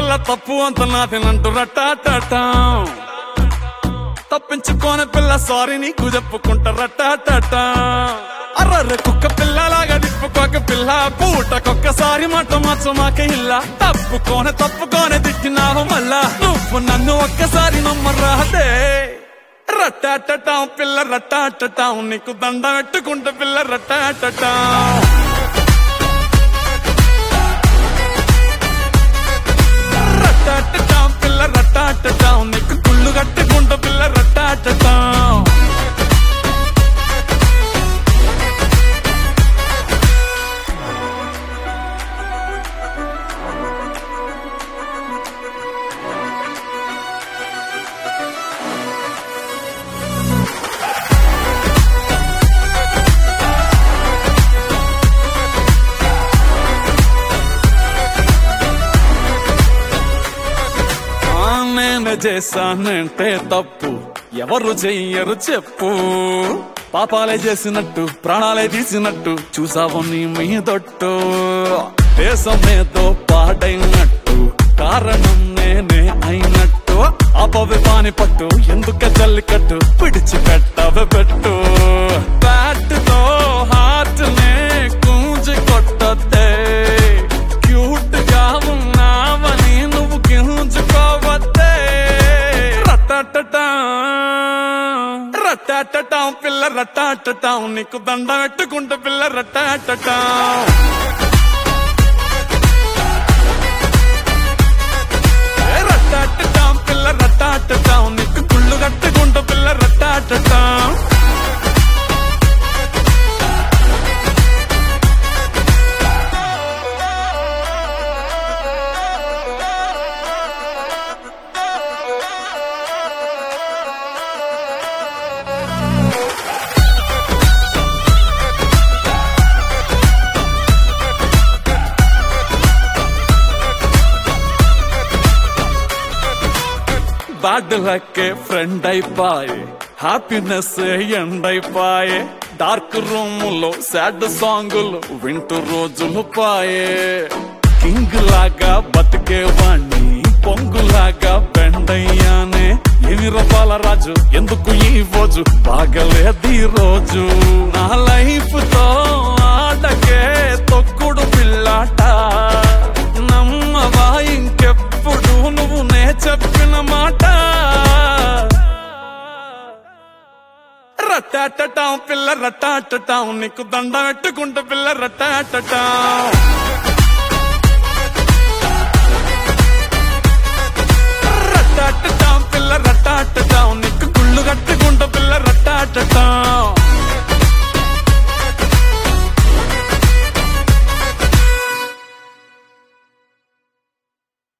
పిల్ల తప్పు అంత నాదేనంటూ రట్టాటం తప్పించుకోని పిల్ల సారీ నీకు చెప్పుకుంటా రట్టాటం అర్రర్ర కుక్క పిల్లలాగా తిప్పుకోక పిల్ల పూటకొక్కసారి మాట మచ్చ మాక ఇల్ల తప్పుకోనే తప్పుకోనే తిట్టినావు మళ్ళా నువ్వు నన్ను ఒక్కసారి నమ్మరాదే రట్టాటం పిల్ల రట్టాటం నీకు దండ పెట్టుకుంటే పిల్ల రట్టాటం రట్టాటం పిల్ల రట్టాటం నీకు కుళ్ళు కట్టుకుంటూ పిల్ల రట్టాటం ఆ, నేను చేశానంటే తప్పు ఎవరు చెయ్యరు చెప్పు పాపాలే చేసినట్టు ప్రాణాలే తీసినట్టు చూసావు నీ మీదొట్టు దేశం ఏదో పాడైనట్టు కారణం నేనే అయినట్టు అపవి పాని పట్టు ఎందుక జల్లికట్టు పిడిచి పెట్టవ పెట్టు బ్యాట్తో హార్ట్ నే కూంజి కొట్టతే క్యూట్ గా ఉన్నావని నువ్వు గింజుకోవద్దే రట్టాటటా రట్టాటటం పిల్ల రట్టాటటం నీకు దండ పెట్టుకుంటే పిల్ల రట్టాటటం ఏ రట్టాటటం పిల్ల రట్టాటటం నీకు కుళ్ళు కట్టుకుంటే పిల్ల రట్టాటటం బ్యాడ్ లక్ ఫ్రెండ్ అయిపోయి హ్యాపీనెస్ ఎండ్ అయిపోయే డార్క్ రూమ్ లో సాడ్ సాంగులు వింటూ రోజులు పాయే కింగ్ లాగా బతికేవాణ్ణి పొంగులాగా బెండ్ అయ్యానే ఏమి రూపాల రాజు ఎందుకు ఈ రోజు బాగలేదు ఈ రోజు నా లైఫ్ తో ఆటకే తొక్కుడు పిల్లాట నమ్మవా ఇంకెప్పుడు నువ్వు నే చెప్పిన మాట రట్టాటటం పిల్ల రట్టాటటం నీకు దండ పెట్టుకుంటే పిల్ల రట్టాటటం రట్టాటటం పిల్ల రట్టాటటం నీకు గుళ్ళు కట్టుకుంటే పిల్ల